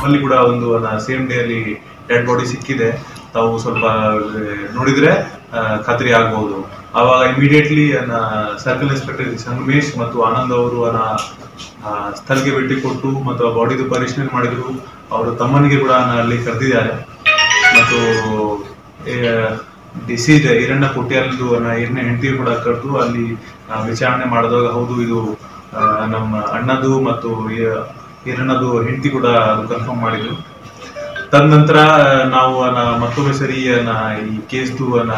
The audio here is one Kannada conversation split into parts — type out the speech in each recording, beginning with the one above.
ನಮ್ಮಲ್ಲಿ ಕೂಡ ಒಂದು ಸೇಮ್ ಡೇ ಅಲ್ಲಿ ಡೆಡ್ ಬಾಡಿ ಸಿಕ್ಕಿದೆ ತಾವು ಸ್ವಲ್ಪ ಆ, ನೋಡಿದ್ರೆ ಆ, ಖಾತ್ರಿ ಆಗ್ಬಹುದು ಆವಾಗ ಇಮಿಡಿಯೇಟ್ಲಿ ಸರ್ಕಲ್ ಇನ್ಸ್ಪೆಕ್ಟರ್ ಸಂಗಮೇಶ್ ಮತ್ತು ಆನಂದ್ ಅವರು ಅನ್ನ ಆ, ಸ್ಥಳಕ್ಕೆ ಭೇಟಿ ಕೊಟ್ಟು ಮತ್ತು ಆ ಬಾಡಿದು ಪರಿಶೀಲನೆ ಮಾಡಿದ್ರು ಅವರು ತಮ್ಮನಿಗೆ ಕೂಡ ಅನ್ನ ಅಲ್ಲಿ ಕರೆದಿದ್ದಾರೆ ಮತ್ತು ಡಿಸೀಸ್ ಹಿರಣ್ಣ ಕೊಟ್ಟಿಯಲ್ದು ಹಿರಣ್ಣ ಹೆಂಡತಿ ಕೂಡ ಕರೆದು ಅಲ್ಲಿ ಆ, ವಿಚಾರಣೆ ಮಾಡಿದಾಗ ಹೌದು ಇದು ಆ, ನಮ್ಮ ಅಣ್ಣದು ಮತ್ತು ಈ- ಹಿರಣ್ಣದು ಹೆಂಡತಿ ಕೂಡ ಅದು ಕನ್ಫರ್ಮ್ ಮಾಡಿದ್ರು ತದನಂತರ ಆ, ನಾವು ಅನ್ನ ಮತ್ತೊಮ್ಮೆ ಸರಿ ಅನ್ನ ಈ ಕೇಸ್ದು ಅನ್ನ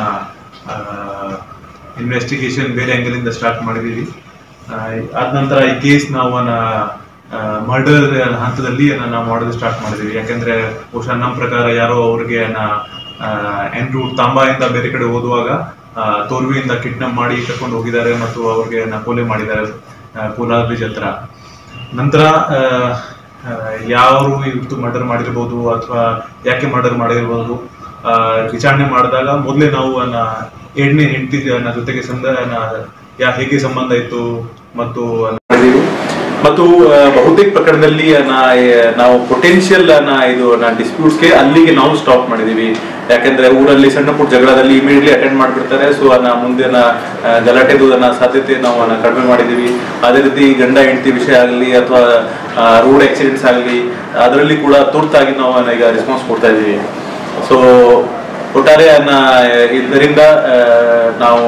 ಇನ್ವೆಸ್ಟಿಗೇಷನ್ ಬೇರೆ angle ಇಂದ ಸ್ಟಾರ್ಟ್ ಮಾಡಿದೀವಿ ಆ, ಆದ ನಂತರ ಈ ಕೇಸ್ ನಾವು ಅನ್ನ ಮರ್ಡರ್ ಹಂತದಲ್ಲಿ ಅನ್ನ ನಾವು ಮಾಡೋದು ಸ್ಟಾರ್ಟ್ ಮಾಡಿದೀವಿ ಯಾಕಂದ್ರೆ ಬಹುಶಃ ನಮ್ಮ ಪ್ರಕಾರ ಯಾರೋ ಅವ್ರಿಗೆ ಎನ್ ರೂಟ್ ತಾಂಬಾಯಿಂದ ಬೇರೆ ಕಡೆ ಓದುವಾಗ ಆ, ತೋರ್ವಿಯಿಂದ ಕಿಡ್ನಾಪ್ ಮಾಡಿ ಕರ್ಕೊಂಡು ಹೋಗಿದ್ದಾರೆ ಮತ್ತು ಅವ್ರಿಗೆ ನ ಕೊಲೆ ಮಾಡಿದ್ದಾರೆ ಕೋಲಾರ ಬ್ರಿಡ್ಜ್ ಹತ್ರ ನಂತರ ಆ, ಆ, ಯಾರು ಇವತ್ತು ಮರ್ಡರ್ ಮಾಡಿರ್ಬೋದು ಅಥವಾ ಯಾಕೆ ಮರ್ಡರ್ ಮಾಡಿರ್ಬೋದು ಆ, ವಿಚಾರಣೆ ಮಾಡಿದಾಗ ಮೊದಲೇ ನಾವು ಅನ್ನ ಎರಡನೇ ಹೆಂಡತಿ ಜೊತೆಗೆ ಸಂದ ನ- ಯಾ ಹೇಗೆ ಸಂಬಂಧ ಇತ್ತು ಮತ್ತು ಮಾಡಿದೀವಿ. ಮತ್ತು ಆ, ಬಹುತೇಕ ಪ್ರಕರಣದಲ್ಲಿ ನಾ- ನಾವು ಪೊಟೆನ್ಷಿಯಲ್ ಇದು ಡಿಸ್ಪ್ಯೂಟ್ಸ್ಗೆ ಅಲ್ಲಿಗೆ ನಾವು ಸ್ಟಾಪ್ ಮಾಡಿದೀವಿ ಯಾಕಂದ್ರೆ ಊರಲ್ಲಿ ಸಣ್ಣ ಪುಟ್ಟ ಜಗಳದಲ್ಲಿ ಇಮಿಡಿಯೇಟ್ಲಿ ಅಟೆಂಡ್ ಮಾಡ್ಬಿಡ್ತಾರೆ ಸೊ ನಾ ಮುಂದೆ ನಾ- ಆ, ಗಲಾಟೆದು ನಾ ಸಾಧ್ಯತೆ ನಾವು ಅನ್ನ ಕಡಿಮೆ ಮಾಡಿದೀವಿ ಅದೇ ರೀತಿ ಗಂಡ ಹೆಂಡತಿ ವಿಷಯ ಆಗಲಿ ಅಥವಾ ರೋಡ್ ಆಕ್ಸಿಡೆಂಟ್ಸ್ ಆಗಲಿ ಅದರಲ್ಲಿ ಕೂಡ ತುರ್ತಾಗಿ ನಾವು ಅನ್ನ ಈಗ ರೆಸ್ಪಾನ್ಸ್ ಕೊಡ್ತಾ ಇದ್ದೀವಿ ಸೊ ಒಟ್ಟಾರೆ ಅನ್ನ ಇದರಿಂದ ಆ, ನಾವು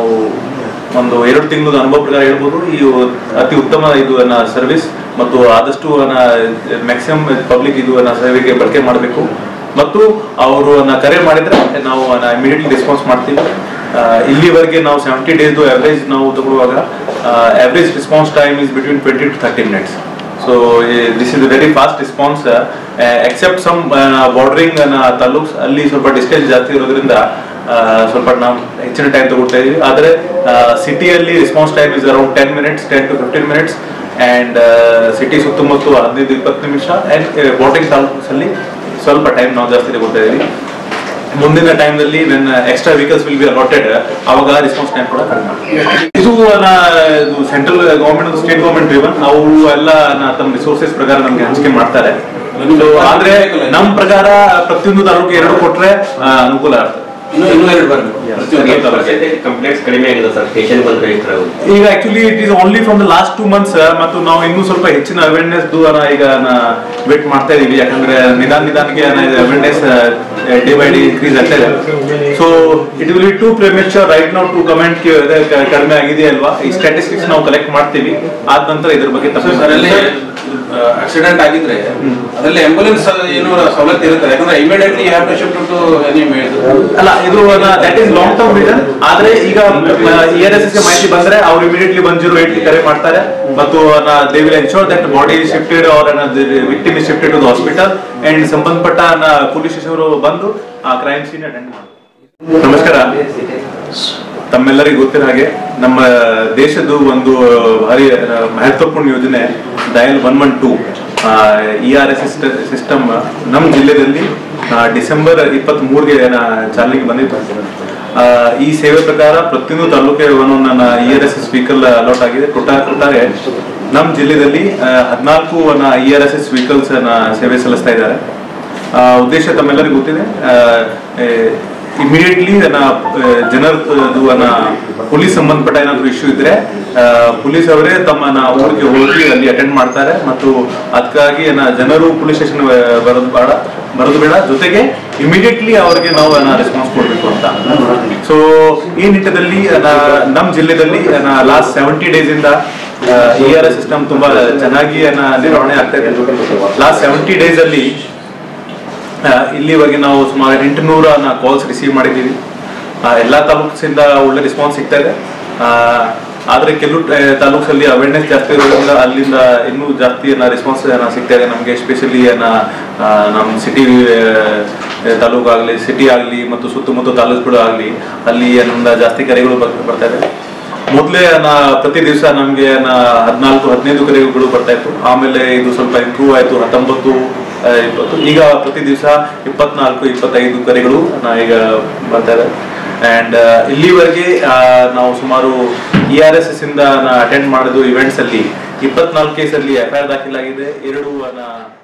ಒಂದು ಎರಡು ತಿಂಗಳ ಅನುಭವ ಪ್ರಕಾರ ಹೇಳ್ಬೋದು ಈ ಅತಿ ಉತ್ತಮ ಇದು ಸರ್ವಿಸ್ ಮತ್ತು ಆದಷ್ಟು ಮ್ಯಾಕ್ಸಿಮಮ್ ಪಬ್ಲಿಕ್ ಇದು ಸೇವೆಗೆ ಬಳಕೆ ಮಾಡಬೇಕು ಮತ್ತು ಅವರು ಕರೆ ಮಾಡಿದ್ರೆ ನಾವು ಇಮಿಡಿಯೇಟ್ಲಿ ರೆಸ್ಪಾನ್ಸ್ ಮಾಡ್ತೀವಿ ಆ, ಇಲ್ಲಿವರೆಗೆ ನಾವು ಸೆವೆಂಟಿ ಡೇಸ್ದು ಅವರೇಜ್ ನಾವು ತಗೊಳ್ಳುವಾಗ average response time is between twenty to thirty minutes so this is very fast response except some bordering taluks ಅಲ್ಲಿ ಸ್ವಲ್ಪ ಡಿಸ್ಟೆನ್ಸ್ ಜಾಸ್ತಿ ಇರೋದ್ರಿಂದ ಆ, ಸ್ವಲ್ಪ ನಾವು ಹೆಚ್ಚಿನ ಟೈಮ್ ತಗೊಳ್ತಾ ಇದೀವಿ ಆದರೆ ಸಿಟಿಯಲ್ಲಿ response time is around ten minutes ten to fifteen minutes and city ಸುತ್ತಮುತ್ತ ಹದಿನೈದು ಇಪ್ಪತ್ತು ನಿಮಿಷ ಅಂಡ್ ಬಾರ್ಡರಿಂಗ್ ತಾಲೂಕ್ಸ್ ಅಲ್ಲಿ ಸ್ವಲ್ಪ ಟೈಮ್ ನಾವು ಜಾಸ್ತಿ ತಗೊಳ್ತಾ ಇದೀವಿ ಮುಂದಿನ ಟೈಮ್ನಲ್ಲಿ when extra vehicles will be allotted ಅವಾಗ ರೆಸ್ಪಾನ್ಸ್ ಟೈಮ್ ಕೂಡ ಕಡಿಮೆ ಆಗುತ್ತೆ. ಇದು central government state government driven ಅವು ಎಲ್ಲ ನ- ತಮ್ಮ ರಿಸೋರ್ಸಸ್ ಪ್ರಕಾರ ನಮ್ಗೆ ಹಂಚಿಕೆ ಮಾಡ್ತಾರೆ So, ಆದ್ರೆ ನಮ್ಮ ಪ್ರಕಾರ ಪ್ರತಿಯೊಂದು ತಾಲೂಕು ಎರಡು ಕೊಟ್ರೆ ಆ, ಅನುಕೂಲ ಆಗ್ತದೆ ಇನ್ನು ಇನ್ನೂ ಎರಡು ಬರಬೇಕು ಪ್ರತಿಯೊಂದು ತಾಲೂಕು. ಕಂಪ್ಲೇಂಟ್ಸ್ ಕಡಿಮೆ ಆಗಿದೆ ಸರ್ ಸ್ಟೇಷನ್ ಬಂದ್ರೆ ರಿಜಿಸ್ಟರ್ ಆಗುತ್ತೆ ಈಗ actually it is only from the last two months ಮತ್ತು ನಾವು ಇನ್ನೂ ಸ್ವಲ್ಪ ಹೆಚ್ಚಿನ ಅವೇರ್ನೆಸ್ ಈಗ ವೇಟ್ ಮಾಡ್ತಾ ಇದೀವಿ ಯಾಕಂದ್ರೆ ನಿಧಾನ ನಿಧಾನಕ್ಕೆ awareness day by day increase ಆಗ್ತಾ ಇದೆ so it will be too premature right ನಾವು ಟು ಕಮೆಂಟ್ ಕಡಿಮೆ ಆಗಿದೆ ಅಲ್ವಾ ಈ ಸ್ಟ್ಯಾಟಿಸ್ಟಿಕ್ಸ್ ನಾವು ಕಲೆಕ್ಟ್ ಮಾಡ್ತೀವಿ ಆದ ನಂತರ ಇದ್ರ ಬಗ್ಗೆ ಸರ್, ಸರ್, ಅಲ್ಲಿ ಆಕ್ಸಿಡೆಂಟ್ ಆಗಿದ್ರೆ ಅದರಲ್ಲಿ ಆಂಬುಲೆನ್ಸ್ ಏನು ಸವಲತ್ತು ಇರುತ್ತೆ ಯಾಕಂದ್ರೆ immediately have to shift to any ಅಲ್ಲ ಇದು that is long term vision ಆದ್ರೆ ಈಗ ಇ ಆರ್ ಎಸ್ ಗೆ ಮಾಹಿತಿ ಬಂದ್ರೆ ಅವ್ರು ಇಮಿಡಿಯೇಟ್ಲಿ ಒನ್ ಜೀರೋ ಏಟ್ ಕರೆ ಮಾಡ್ತಾರೆ ಮತ್ತು they will ensure that body shifted our victim is shifted to hospital and ಸಂಬಂಧಪಟ್ಟ ಪೊಲೀಸ್ ಸ್ಟೇಷನ್ ಅವರು ಬಂದು ಆ ಕ್ರೈಮ್ ಸೀನ್ ಅಟೆಂಡ್ ಮಾಡ್ತಾರೆ ನಮಸ್ಕಾರ ತಮ್ಮೆಲ್ಲರಿಗೂ ಗೊತ್ತಿರೋ ಹಾಗೆ ನಮ್ಮ ದೇಶದ್ದು ಒಂದು ಭಾರಿ ಆ, ಮಹತ್ವಪೂರ್ಣ ಯೋಜನೆ dial one one two E R S system ನಮ್ಮ ಜಿಲ್ಲೆಯಲ್ಲಿ ಆ, ಡಿಸೆಂಬರ್ ಇಪ್ಪತ್ತ್ ಮೂರ್ಗೆ ಚಾಲನೆಗೆ ಬಂದಿತ್ತು ಆ, ಈ ಸೇವೆ ಪ್ರಕಾರ ಪ್ರತಿಯೊಂದು ತಾಲೂಕಿಗೆ ಒಂದೊಂದು E R S S vehicle allot ಆಗಿದೆ ಕೊಟ್ಟಾರೆ ಕೊಟ್ಟಾರೆ ನಮ್ಮ ಜಿಲ್ಲೆಯಲ್ಲಿ ಹದಿನಾಲ್ಕು E R S S vehicles ಸೇವೆ ಸಲ್ಲಿಸ್ತಾ ಇದ್ದಾರೆ ಆ, ಉದ್ದೇಶ ತಮ್ಮೆಲ್ಲರಿಗೂ ಗೊತ್ತಿದೆ ಇಮಿಡಿಯೇಟ್ಲಿ ಜನರದು ಪೊಲೀಸ್ ಸಂಬಂಧಪಟ್ಟ ಏನಾದ್ರು ಇಶ್ಯೂ ಇದ್ರೆ ಪೊಲೀಸ್ ಅವರೇ ತಮ್ಮ ಊರಿಗೆ ಹೋಗಿ ಅಲ್ಲಿ ಅಟೆಂಡ್ ಮಾಡ್ತಾರೆ ಮತ್ತು ಅದಕ್ಕಾಗಿ ಏನ ಜನರು ಪೊಲೀಸ್ ಸ್ಟೇಷನ್ ಬರೋದು ಬೇಡ ಬರೋದು ಬೇಡ ಜೊತೆಗೆ ಇಮಿಡಿಯೇಟ್ಲಿ ಅವರಿಗೆ ನಾವು ರೆಸ್ಪಾನ್ಸ್ ಕೊಡಬೇಕು ಅಂತ ಸೊ ಈ ನಿಟ್ಟಿನಲ್ಲಿ ನ- ನಮ್ಮ ಜಿಲ್ಲೆಯಲ್ಲಿ ಲಾಸ್ಟ್ ಸೆವೆಂಟಿ ಡೇಸ್ ಇಂದ ಇ ಆರ್ ಎಸ್ ಸಿಸ್ಟಮ್ ತುಂಬಾ ಚೆನ್ನಾಗಿ ಏನ ನಿರ್ವಹಣೆ ಆಗ್ತಾ ಇದೆ ಲಾಸ್ಟ್ ಸೆವೆಂಟಿ ಡೇಸ್ ಅಲ್ಲಿ ಆ, ಇಲ್ಲಿವರೆಗೆ ನಾವು ಸುಮಾರು ಎಂಟುನೂರ ಕಾಲ್ಸ್ ರಿಸೀವ್ ಮಾಡಿದ್ದೀವಿ ಆ, ಎಲ್ಲಾ ತಾಲೂಕಿಂದ ಒಳ್ಳೆ ರೆಸ್ಪಾನ್ಸ್ ಸಿಗ್ತಾ ಇದೆ ಆ, ಆದ್ರೆ ಕೆಲವು ತಾಲೂಕಲ್ಲಿ ಅವೇರ್ನೆಸ್ ಜಾಸ್ತಿ ಇರೋದ್ರಿಂದ ಅಲ್ಲಿಂದ ಇನ್ನೂ ಜಾಸ್ತಿ ರೆಸ್ಪಾನ್ಸ್ ಸಿಗ್ತಾ ಇದೆ ನಮಗೆ ಎಸ್ಪೆಷಲಿ ನಮ್ಮ ಸಿಟಿ ತಾಲೂಕು ಆಗಲಿ ಸಿಟಿ ಆಗಲಿ ಮತ್ತು ಸುತ್ತಮುತ್ತ ತಾಲೂಕುಗಳು ಆಗಲಿ ಅಲ್ಲಿ ನಮ್ದು ಜಾಸ್ತಿ ಕರೆಗಳು ಬರ್- ಬರ್ತಾ ಇದೆ ಮೊದಲೇ ಪ್ರತಿ ದಿವಸ ನಮಗೆ ಹದಿನಾಲ್ಕು ಹದಿನೈದು ಕರೆಗಳು ಬರ್ತಾ ಇತ್ತು ಆಮೇಲೆ ಇದು ಸ್ವಲ್ಪ ಇಂಪ್ರೂವ್ ಆಯ್ತು ಹತ್ತೊಂಬತ್ತು ಆ, ಇಪ್ಪತ್ತು ಈಗ ಪ್ರತಿ ದಿವಸ ಇಪ್ಪತ್ನಾಲ್ಕು ಇಪ್ಪತ್ತೈದು ಕರೆಗಳು ನಾ ಈಗ ಬರ್ತಾ ಇದೆ ಅಂಡ್ ಇಲ್ಲಿವರೆಗೆ ಆ, ನಾವು ಸುಮಾರು ಇ ಆರ್ ಎಸ್ ಎಸ್ ಇಂದ ಅಟೆಂಡ್ ಮಾಡಿದ್ದು ಇವೆಂಟ್ಸ್ ಅಲ್ಲಿ ಇಪ್ಪತ್ನಾಲ್ಕು ಕೇಸಲ್ಲಿ ಎಫ್ ಐ ಆರ್ ದಾಖಲಾಗಿದೆ ಎರಡು